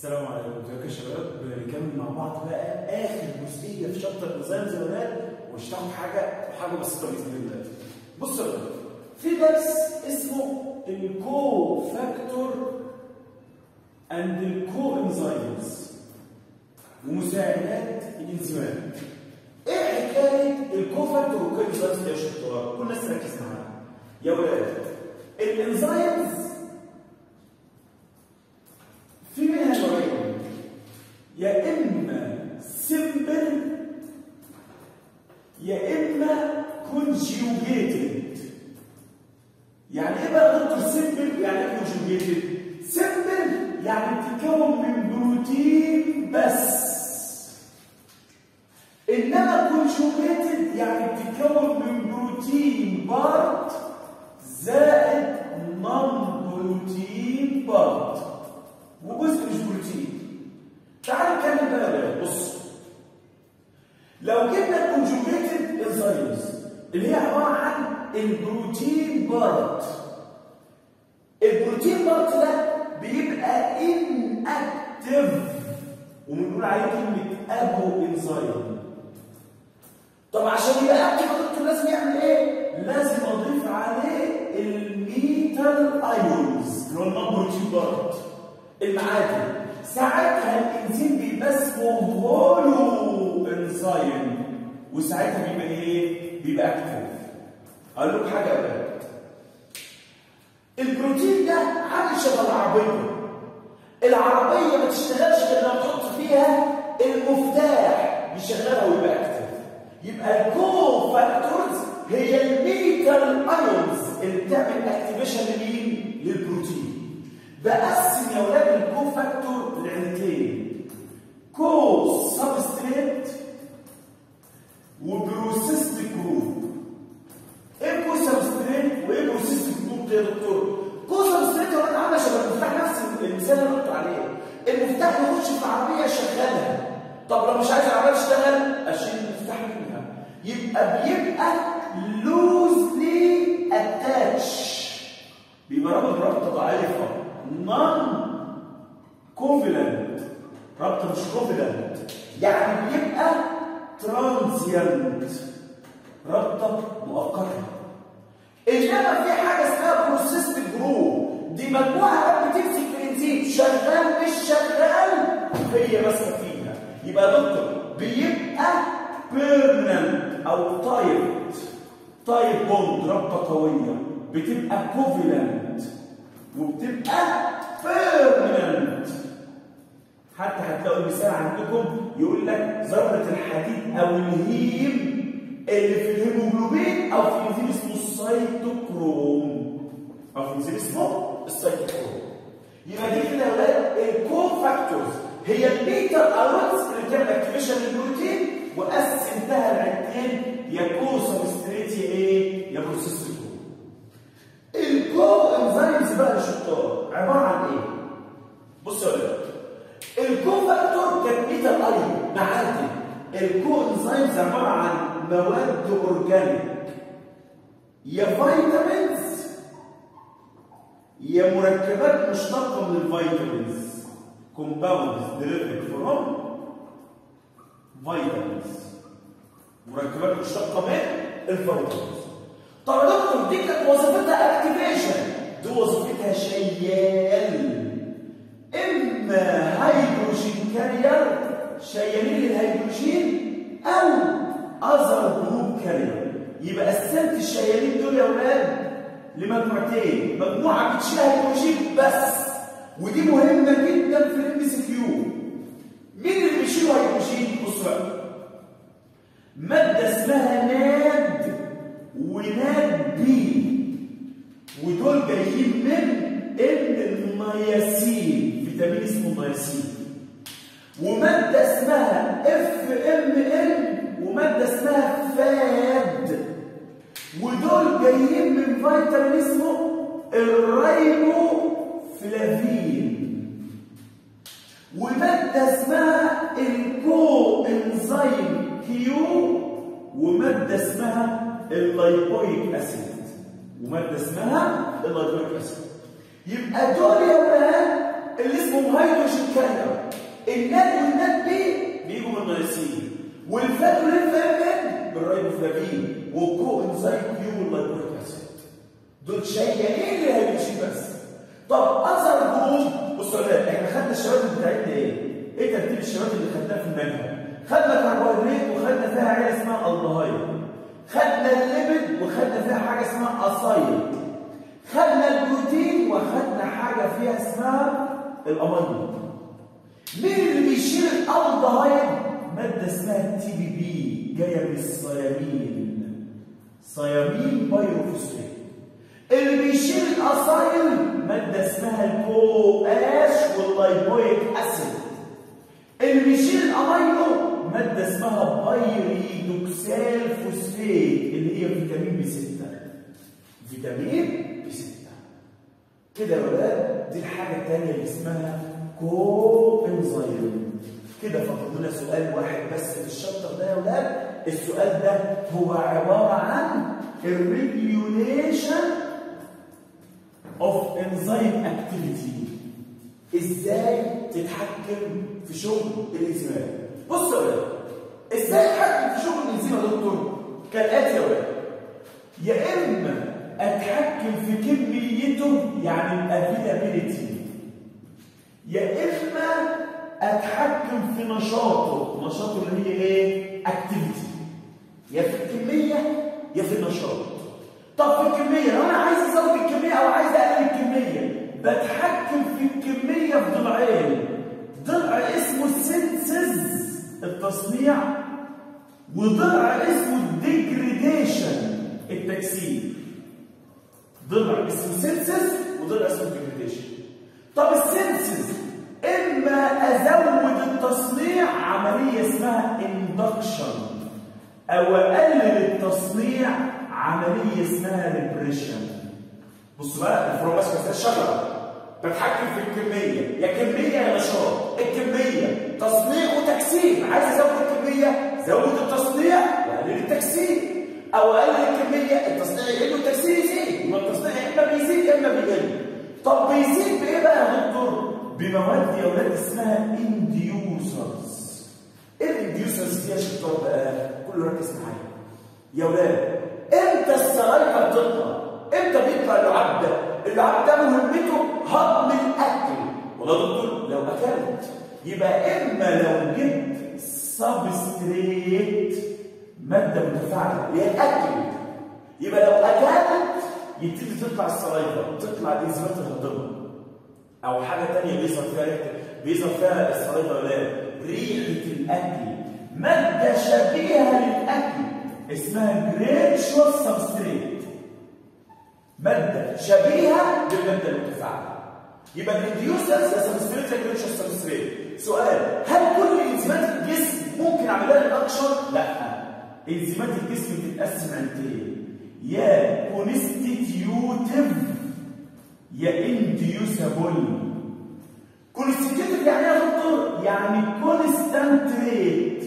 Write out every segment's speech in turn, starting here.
السلام عليكم ازيكم يا شباب نكمل مع بعض بقى اخر جزئيه في شابتر ديزاين زي ما ومش هتاخد حاجه حاجه بسيطه باذن الله بصوا يا شباب في درس اسمه الكو فاكتور اند الكو انزيمز ومساعدات الانزيمات ايه حكايه الكو فاكتور والكو انزيمز يا شطار كل الناس تركز معايا يا ولاد الانزيمز في منها نوعين يا اما سمبل يا اما كونجيوجيتد يعني ايه بقى دكتور سمبل يعني ايه كونجيوجيتد سمبل يعني بتتكون من بروتين بس انما كونجيوجيتد يعني بتتكون من بروتين بارت زائد نون بروتين بارت وجزء مش بروتين تعال نتكلم بقى بقى بص لو جبنا الكونجوجيتد انزيمز اللي هي عباره عن البروتين بارت البروتين بارت ده بيبقى ان اكتف وبنقول عليه كلمه ابو انزيم طب عشان يبقى اكتف يا دكتور لازم يعمل ايه؟ لازم اضيف عليه الميتال ايونز اللي هو النون بروتين بارت المعادن ساعتها الانزيم بيبقى اسمه هولو انزيم وساعتها بيبقى ايه؟ بيبقى اكتف اقول لكم حاجه بقى البروتين ده عامل شبه العربيه العربيه ما تشتغلش غير لما تحط فيها المفتاح يشغلها ويبقى اكتف يبقى الكو فاكتورز هي الميتال ايونز اللي بتعمل اكتيفيشن لمين؟ للبروتين بقسم يا ولاد الكو فاكتور لعينتين كو سبستريت وبروسيستيك جروب ايه كو سبستريت وايه بروسيستيك جروب ده يا دكتور كو سبستريت يا ولاد عامله شبه المفتاح نفس المثال اللي قلت عليه المفتاح يخش في العربيه يشغلها طب لو مش عايز العربيه تشتغل اشيل المفتاح منها يبقى بيبقى لوزلي اتاتش بيبقى رابط رابطه ضعيفه نون كوفيلنت رابطه مش كوفيلنت يعني بيبقى ترانزيانت رابطه مؤقته انما في حاجه اسمها بروسيستيك جروب دي مجموعه بتمسك في الانزيم شغال مش شغال هي ماسكه فيها يبقى دكتور بيبقى بيرمننت او تايب تايب بوند رابطه قويه بتبقى كوفيلنت وبتبقى بيرمننت حتى هتلاقوا المثال عندكم يقول لك ذره الحديد او الهيم اللي في الهيموجلوبين او في انزيم اسمه السيتوكروم او في انزيم اسمه السيتوكروم يبقى دي كده يا ولاد الكو فاكتورز هي البيتا ايونز اللي بتعمل اكتيفيشن للبروتين وقسمتها لعدتين يا كو سبستريت يا ايه؟ يا بروسيستيك الكو انزيمز بقى الشطار عباره عن ايه؟ بصوا يا ولاد الكو فاكتور كانت ميتال ايون معادن الكو انزيمز عباره عن مواد اورجانيك يا فيتامينز يا مركبات مشتقه من الفيتامينز كومباوندز derived فروم فيتامينز مركبات مشتقه من الفيتامينز طب يا دكتور دي كانت وظيفتها اكتيفيشن دي وظيفتها شيال اما هيدروجين كارير شيالين للهيدروجين او اذر جروب كارير يبقى قسمت الشيالين دول يا اولاد لمجموعتين مجموعه بتشيل هيدروجين بس ودي مهمه جدا في الام سي كيو مين اللي بيشيلوا هيدروجين بصوا بقى ماده اسمها ناد وناد بي ودول جايين من النياسين فيتامين اسمه النياسين وماده اسمها اف ام ال وماده اسمها فاد ودول جايين من فيتامين اسمه الريبو فلافين وماده اسمها الكو انزيم كيو وماده اسمها اللايبويك اسيد وماده اسمها اللايبويك اسيد يبقى دول يا ولاد اللي اسمه هيدروجين كارير الناد والناد بي بيجوا من النياسين والفات والفات بالرايبوفلافين والكو انزايم كيو واللايبوريك اسيد دول شيئين اللي هيدروجين بس طب اثر جروب بصوا يا ولاد احنا خدنا الشباب بتاعتنا ايه؟ ايه ترتيب الشباب اللي خدناه في المنهج؟ خدنا كربوهيدرات وخدنا فيها حاجه اسمها الدهايد خدنا الليبيد وخدنا فيها حاجه اسمها اسايد خدنا البروتين وخدنا حاجه فيها اسمها الامينو مين اللي بيشيل الالدهايد ماده اسمها تي بي بي جايه من الصيامين صيامين بايروفوسفات اللي بيشيل الاسايل ماده اسمها الكو اش واللايبويك اسيد اللي بيشيل الامينو ماده اسمها بايريدوكسال فوسفات اللي هي فيتامين بي 6 فيتامين بي 6 كده يا ولاد دي الحاجه الثانيه اللي اسمها كو انزيم كده فاضل لنا سؤال واحد بس في الشابتر ده يا ولاد السؤال ده هو عباره عن الريجوليشن اوف انزيم اكتيفيتي ازاي تتحكم في شغل الانزيمات بص يا ولاد ازاي تتحكم في شغل الانزيم يا دكتور كالاتي يا ولاد يا اما اتحكم في كميته يعني الافيلابيلتي يا اما اتحكم في نشاطه نشاطه اللي هي ايه اكتيفيتي يا في الكميه يا في النشاط طب في الكميه لو انا عايز ازود الكميه او عايز اقلل الكميه بتحكم في الكميه في ضلعين ضلع اسمه السينسز التصنيع وضلع اسمه الديجريديشن التكسير ضلع اسمه سينسز وضلع اسمه الديجريديشن طب السينسز اما ازود التصنيع عمليه اسمها اندكشن او اقلل التصنيع عمليه اسمها ريبريشن بص بقى الفروماس كانت الشجره بتحكم في الكميه يا كميه يا نشاط الكميه تصنيع وتكسير عايز ازود الكميه زود التصنيع واقلل التكسير او اقلل الكميه التصنيع يقل والتكسير يزيد يبقى التصنيع يا اما بيزيد يا اما بيقل طب بيزيد بايه بقى يا دكتور بمواد يا اولاد اسمها انديوسرز ايه الانديوسرز دي يا شطار بقى كله ركز معايا يا اولاد امتى السلايفه بتطلع امتى بيطلع اللعاب ده اللعاب ده مهمته هضم الاكل والله يا دكتور لو اكلت يبقى اما لو جبت سبستريت ماده متفاعله اللي هي الاكل يبقى لو اكلت يبتدي تطلع السلايفه تطلع الانزيمات الهضمه او حاجه ثانيه بيظهر فيها ريحه بيظهر فيها السلايفه ولا ريحه الاكل ماده شبيهه للاكل اسمها جريتشوس سبستريت ماده شبيهه للماده المتفاعله يبقى الانديوسرز يا سبستريت يا جريتشوس سبستريت سؤال هل كل انزيمات الجسم ممكن اعمل لها الاكشن لا انزيمات الجسم بتتقسم عندين يا كونستيتيوتيف يا انديوسابل كونستيتيوتيف يعني ايه يا دكتور؟ يعني كونستانت ريت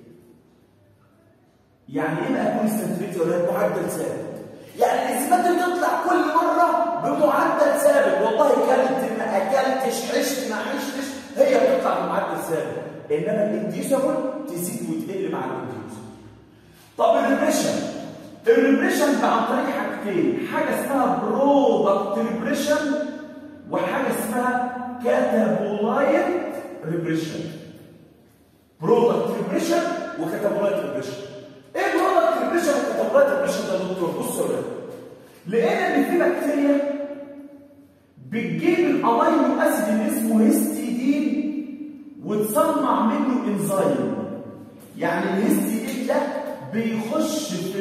يعني ايه بقى كونستانت ريت يا ولاد؟ معدل ثابت يعني الانزيمات اللي بتطلع كل مره بمعدل ثابت والله كلت ما اكلتش عشت ما عشتش هي بتطلع بمعدل ثابت انما الانديوسابل تزيد وتقل مع الانديوسابل طب الريبريشن الريبريشن عن طريق حاجتين حاجه اسمها برودكت ريبريشن وحاجه اسمها كاتابولايت ريبريشن برودكت ريبريشن وكاتابولايت ريبريشن ايه برودكت ريبريشن وكاتابولايت ريبريشن ده يا دكتور بصوا يا لقينا ان في بكتيريا بتجيب الامينو اسيد اللي اسمه هيستيدين وتصنع منه انزيم يعني الهيستيدين ده بيخش في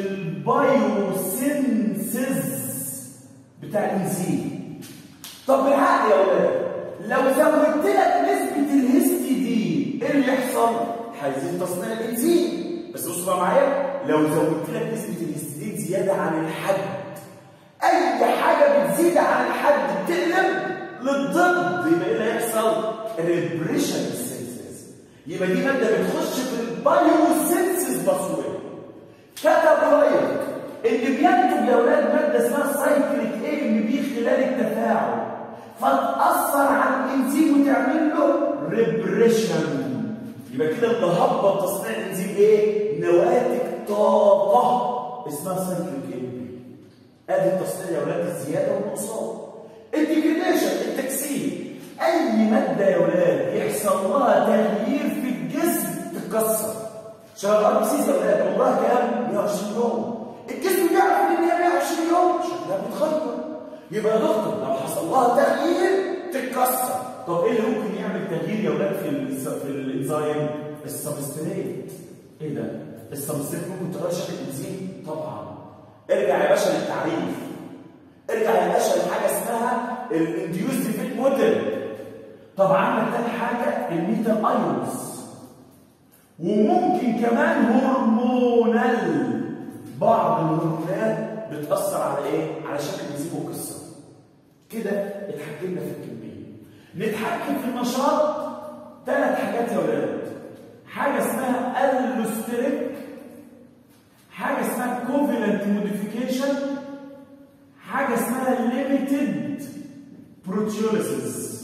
البايوسينسيس بتاع الانزيم طب بالعقل يا ولاد لو زودت لك نسبه الهيستيدين ايه اللي يحصل؟ هيزيد تصنيع الانزيم بس بصوا بقى معايا لو زودت لك نسبه الهيستيدين زياده عن الحد اي حاجه بتزيد عن الحد بتقلب للضد يبقى ايه اللي هيحصل؟ ريبريشن السينسيس يبقى دي ماده بتخش في البايوسينسيس باسوي كاتابولايت اللي بينتج يا اولاد ماده اسمها سايكليك اي ام بي خلال التفاعل فتاثر على الانزيم وتعمل له ريبريشن يبقى كده اللي هبط تصنيع الانزيم ايه؟ نواتج طاقه اسمها سايكليك انبي ادي التصنيع يا ولاد الزياده والنقصان الديجريديشن التكسير اي ماده يا ولاد يحصل لها تغيير في الجسم تتكسر شباب الار سيز يا ولاد عمرها كام 120 يوم الجسم بيعرف ان هي 120 يوم شكلها بيتغير يبقى يا دكتور لو حصل لها تغيير تتكسر طب ايه اللي ممكن يعمل تغيير يا ولاد في ال في الانزيم السبستريت ايه ده السبستريت ممكن تغير شكل الانزيم طبعا ارجع يا باشا للتعريف ارجع يا باشا لحاجه اسمها الانديوز ديفيت موديل طب عندك تاني حاجه الميتال ايونز وممكن كمان هرمونال بعض الهرمونات بتاثر على ايه على شكل الانزيم والقصه كده اتحكمنا في الكميه نتحكم في النشاط ثلاث حاجات يا ولاد حاجه اسمها اللوستريك حاجه اسمها كوفيلنت موديفيكيشن حاجه اسمها ليميتد بروتيوليسيس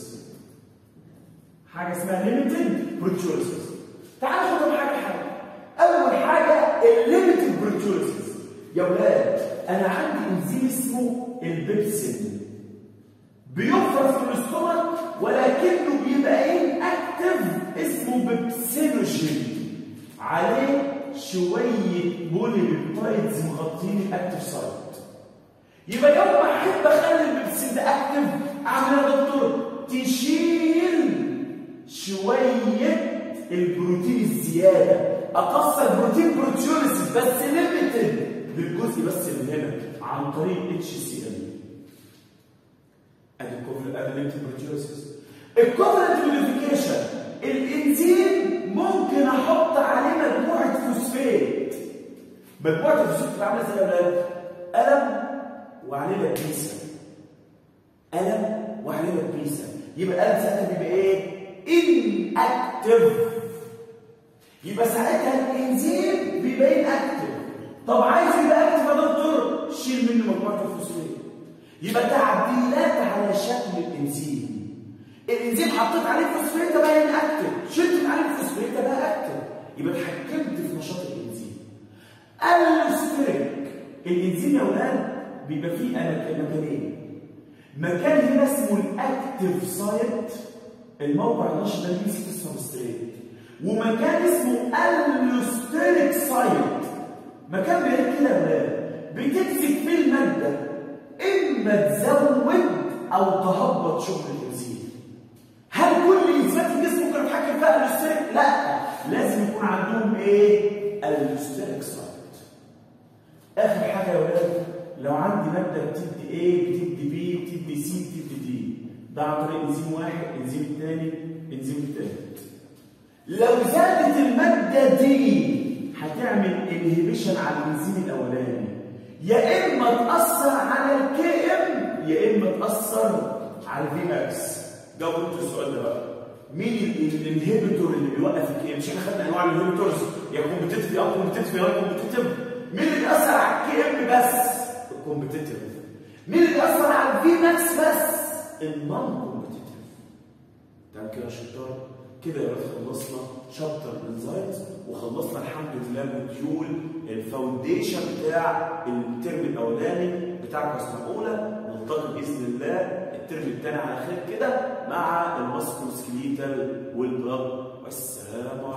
حاجه اسمها ليميتد بروتيوليسيس تعال ناخدهم حاجه حاجه اول حاجه الليميتد بروتيوليسيس يا ولاد انا عندي انزيم اسمه البيبسين بيفرز في الاستومك ولكنه بيبقى ايه اكتف اسمه بيبسينوجين عليه شويه بولي بيبتايدز مغطين الاكتف سايت يبقى يوم ما احب اخلي البيبسين ده اكتف اعمل ايه يا دكتور تشيل شويه البروتين الزياده اكسر بروتين بروتيوليسيس بس ليميتد للجزء بس اللي هنا عن طريق اتش سي ال ادي الكوفلنت بروتيوليسيس الكوفلنت موديفيكيشن الانزيم ممكن احط عليه مجموعه فوسفات مجموعه الفوسفات بتبقى عامله ازاي يا ولاد؟ قلم وعليه لبيسه قلم وعليه لبيسه يبقى القلم ساعتها بيبقى ايه؟ ان اكتف يبقى ساعتها الانزيم بيبقى ان اكتف طب عايز يبقى اكتف يا دكتور شيل منه مجموعه الفوسفات يبقى تعديلات على شكل الانزيم الانزيم حطيت عليه فوسفات بقى ان اكتف شلت عليه الفوسفات بقى اكتف يبقى اتحكمت في نشاط الانزيم الستريك الانزيم يا اولاد بيبقى فيه مكانين مكان هنا اسمه الاكتف سايت الموقع النشط ده بيمسك السبستريت ومكان اسمه الستريك سايت مكان بعيد كده يا ولاد بتمسك فيه الماده اما تزود او تهبط شغل الانزيم هل كل انزيمات الجسم ممكن يتحكم فيها الستريك لا لازم يكون عندهم ايه الستريك سايت اخر حاجه يا ولاد لو عندي ماده بتدي ايه بتدي بي بتدي سي بتدي دي ده عن طريق انزيم واحد انزيم الثاني انزيم الثالث لو زادت الماده دي هتعمل انهبيشن على الانزيم الاولاني يا اما تاثر على الكي ام يا اما تاثر على الفي ماكس جاوبوا انتوا السؤال ده بقى مين الانهبيتور اللي بيوقف الكي ام مش احنا خدنا انواع الانهبيتورز يا كومبتيتيف يا كومبتيتيف يا كومبتيتيف مين اللي بيأثر على الكي ام بس الكومبتيتيف مين اللي بيأثر على الفي ماكس بس النون كومبتيتيف تمام كده يا شطار كده يا ولاد خلصنا شابتر انزايمز وخلصنا الحمد لله موديول الفاونديشن بتاع الترم الاولاني بتاع قسم اولى نلتقي باذن الله الترم الثاني على خير كده مع الماسكولوسكليتال والبلاد والسلام